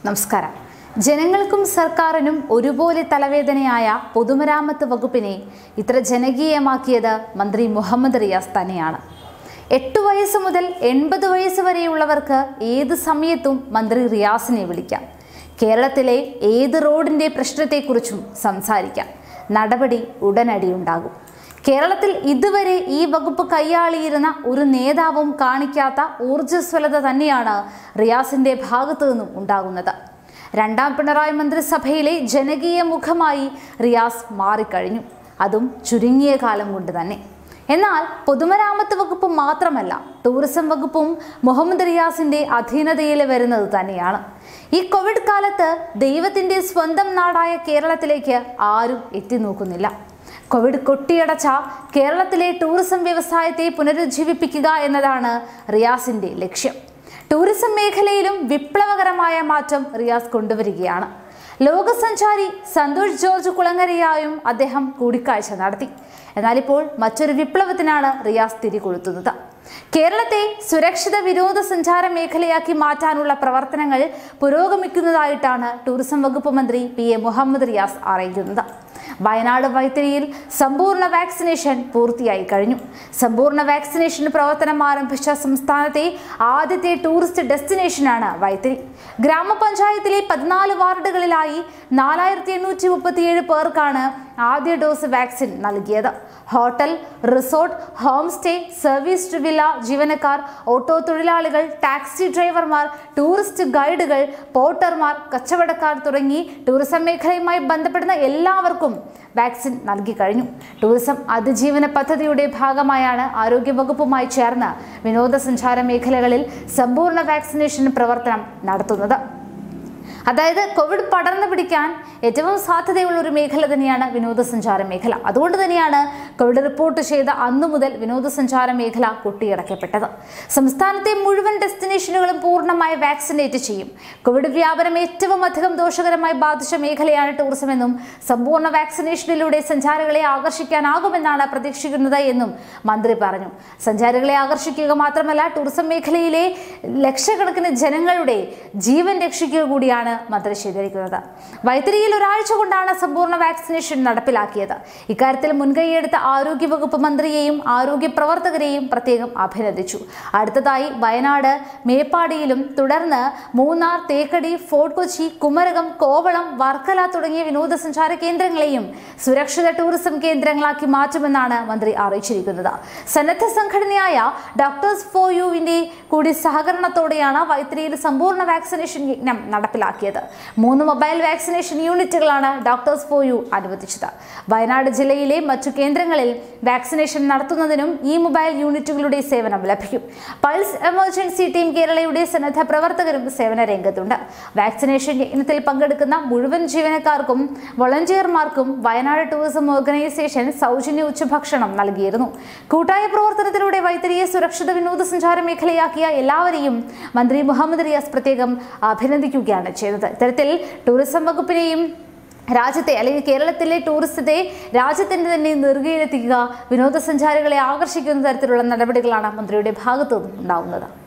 നമസ്കാരം ജനങ്ങൾക്കും സർക്കാരിനും ഒരുപോലെ തലവേദനയായ പൊതുമരാമത്ത് വകുപ്പിനെ ഇത്ര ജനകീയമാക്കിയത് മന്ത്രി മുഹമ്മദ് റിയാസ് തന്നെയാണ് എട്ട് വയസ്സ് മുതൽ എൺപത് വയസ്സ് വരെയുള്ളവർക്ക് ഏത് സമയത്തും മന്ത്രി റിയാസിനെ വിളിക്കാം കേരളത്തിലെ ഏത് റോഡിൻ്റെ പ്രശ്നത്തെക്കുറിച്ചും സംസാരിക്കാം നടപടി ഉടനടി ഉണ്ടാകും കേരളത്തിൽ ഇതുവരെ ഈ വകുപ്പ് കൈയാളിയിരുന്ന ഒരു നേതാവും കാണിക്കാത്ത ഊർജ്ജസ്വലത തന്നെയാണ് റിയാസിന്റെ ഭാഗത്തു നിന്നും ഉണ്ടാകുന്നത് രണ്ടാം പിണറായി മന്ത്രിസഭയിലെ ജനകീയ മുഖമായി റിയാസ് മാറിക്കഴിഞ്ഞു അതും ചുരുങ്ങിയ കാലം കൊണ്ട് തന്നെ എന്നാൽ പൊതുമരാമത്ത് വകുപ്പ് മാത്രമല്ല ടൂറിസം വകുപ്പും മുഹമ്മദ് റിയാസിന്റെ അധീനതയിൽ വരുന്നത് തന്നെയാണ് ഈ കോവിഡ് കാലത്ത് ദൈവത്തിന്റെ സ്വന്തം നാടായ കേരളത്തിലേക്ക് ആരും എത്തി നോക്കുന്നില്ല കോവിഡ് കൊട്ടിയടച്ച കേരളത്തിലെ ടൂറിസം വ്യവസായത്തെ പുനരുജ്ജീവിപ്പിക്കുക എന്നതാണ് റിയാസിന്റെ ലക്ഷ്യം ടൂറിസം മേഖലയിലും വിപ്ലവകരമായ മാറ്റം റിയാസ് കൊണ്ടുവരികയാണ് ലോകസഞ്ചാരി സന്തോഷ് ജോർജ് കുളങ്ങരയായും അദ്ദേഹം കൂടിക്കാഴ്ച നടത്തി എന്നാൽ ഇപ്പോൾ മറ്റൊരു വിപ്ലവത്തിനാണ് റിയാസ് തിരികൊളുത്തുന്നത് കേരളത്തെ സുരക്ഷിത വിനോദസഞ്ചാര മേഖലയാക്കി മാറ്റാനുള്ള പ്രവർത്തനങ്ങൾ പുരോഗമിക്കുന്നതായിട്ടാണ് ടൂറിസം വകുപ്പ് മന്ത്രി പി എ മുഹമ്മദ് റിയാസ് അറിയിക്കുന്നത് വയനാട് വൈത്തിരിയിൽ സമ്പൂർണ്ണ വാക്സിനേഷൻ പൂർത്തിയായി കഴിഞ്ഞു സമ്പൂർണ്ണ വാക്സിനേഷൻ പ്രവർത്തനം ആരംഭിച്ച സംസ്ഥാനത്തെ ആദ്യത്തെ ടൂറിസ്റ്റ് ഡെസ്റ്റിനേഷനാണ് വൈത്തിരി ഗ്രാമപഞ്ചായത്തിലെ പതിനാല് വാർഡുകളിലായി നാലായിരത്തി എണ്ണൂറ്റി മുപ്പത്തിയേഴ് പേർക്കാണ് ആദ്യ ഡോസ് വാക്സിൻ നൽകിയത് hotel resort home stay service villa ജീവനക്കാർ ഓട്ടോ തൊഴിലാളികൾ ടാക്സി ഡ്രൈവർമാർ ടൂറിസ്റ്റ് ഗൈഡുകൾ പോർട്ടർമാർ കച്ചവടക്കാർ തുടങ്ങി ടൂറിസം മേഖലയുമായി ബന്ധപ്പെടുന്ന എല്ലാവർക്കും വാക്സിൻ നൽകി കഴിഞ്ഞു ടൂറിസം അതിജീവന പദ്ധതിയുടെ ഭാഗമായാണ് ആരോഗ്യവകുപ്പുമായി ചേർന്ന് വിനോദസഞ്ചാര മേഖലകളിൽ സമ്പൂർണ്ണ വാക്സിനേഷൻ പ്രവർത്തനം നടത്തുന്നത് അതായത് കോവിഡ് പടർന്നു പിടിക്കാൻ ഏറ്റവും സാധ്യതയുള്ള ഒരു മേഖല തന്നെയാണ് വിനോദസഞ്ചാര മേഖല അതുകൊണ്ട് തന്നെയാണ് കോവിഡ് റിപ്പോർട്ട് ചെയ്ത അന്നു മുതൽ വിനോദസഞ്ചാര മേഖല കൊട്ടിയടക്കപ്പെട്ടത് സംസ്ഥാനത്തെ മുഴുവൻ ഡെസ്റ്റിനേഷനുകളും പൂർണ്ണമായി വാക്സിനേറ്റ് ചെയ്യും കോവിഡ് വ്യാപനം ഏറ്റവും അധികം ദോഷകരമായി ബാധിച്ച മേഖലയാണ് ടൂറിസം എന്നും സമ്പൂർണ്ണ വാക്സിനേഷനിലൂടെ സഞ്ചാരികളെ ആകർഷിക്കാനാകുമെന്നാണ് പ്രതീക്ഷിക്കുന്നത് എന്നും മന്ത്രി പറഞ്ഞു സഞ്ചാരികളെ ആകർഷിക്കുക മാത്രമല്ല ടൂറിസം മേഖലയിലെ ലക്ഷക്കണക്കിന് ജനങ്ങളുടെ ജീവൻ രക്ഷിക്കുക കൂടിയാണ് മന്ത്രി ചെയ്തിരിക്കുന്നത് വൈത്തിരിയിൽ ഒരാഴ്ച കൊണ്ടാണ് സമ്പൂർണ്ണ വാക്സിനേഷൻ നടപ്പിലാക്കിയത് ഇക്കാര്യത്തിൽ മുൻകൈയെടുത്ത ആരോഗ്യവകുപ്പ് മന്ത്രിയെയും ആരോഗ്യ പ്രവർത്തകരെയും പ്രത്യേകം അഭിനന്ദിച്ചു അടുത്തതായി വയനാട് മേപ്പാടിയിലും തുടർന്ന് മൂന്നാർ തേക്കടി ഫോർട്ട് കൊച്ചി കുമരകം കോവളം വർക്കല തുടങ്ങിയ വിനോദസഞ്ചാര കേന്ദ്രങ്ങളെയും സുരക്ഷിത ടൂറിസം കേന്ദ്രങ്ങളാക്കി മാറ്റുമെന്നാണ് മന്ത്രി അറിയിച്ചിരിക്കുന്നത് സന്നദ്ധ സംഘടനയായ ഡോക്ടേഴ്സ് ഫോർ യുവിന്റെ കൂടി സഹകരണത്തോടെയാണ് വൈത്തിരിയിൽ സമ്പൂർണ്ണ വാക്സിനേഷൻ യജ്ഞം നടപ്പിലാക്കിയത് മൂന്ന് മൊബൈൽ വാക്സിനേഷൻ യൂണിറ്റുകളാണ് ഡോക്ടേഴ്സ് ഫോർ യു അനുവദിച്ചത് വയനാട് ജില്ലയിലെ മറ്റു കേന്ദ്രങ്ങളിൽ വാക്സിനേഷൻ നടത്തുന്നതിനും ഈ മൊബൈൽ യൂണിറ്റുകളുടെ സേവനം ലഭിക്കും പൾസ് എമർജൻസി ടീം കേരളയുടെ സന്നദ്ധ പ്രവർത്തകരും സേവന രംഗത്തുണ്ട് വാക്സിനേഷൻ യജ്ഞത്തിൽ പങ്കെടുക്കുന്ന മുഴുവൻ ജീവനക്കാർക്കും വോളണ്ടിയർമാർക്കും വയനാട് ടൂറിസം ഓർഗനൈസേഷൻ സൗജന്യ ഉച്ചഭക്ഷണം നൽകിയിരുന്നു കൂട്ടായ പ്രവർത്തനത്തിലൂടെ വൈത്തിരിയെ സുരക്ഷിത വിനോദസഞ്ചാര മേഖലയാക്കിയ എല്ലാവരെയും മന്ത്രി മുഹമ്മദ് റിയാസ് പ്രത്യേകം അഭിനന്ദിക്കുകയാണ് ചെയ്തത് ഇത്തരത്തിൽ ടൂറിസം വകുപ്പിനെയും രാജ്യത്തെ അല്ലെങ്കിൽ കേരളത്തിലെ ടൂറിസത്തെ രാജ്യത്തിൻ്റെ തന്നെ നെറുകയിലെത്തിക്കുക വിനോദസഞ്ചാരികളെ ആകർഷിക്കുന്ന തരത്തിലുള്ള നടപടികളാണ് മന്ത്രിയുടെ ഭാഗത്തു നിന്നും ഉണ്ടാവുന്നത്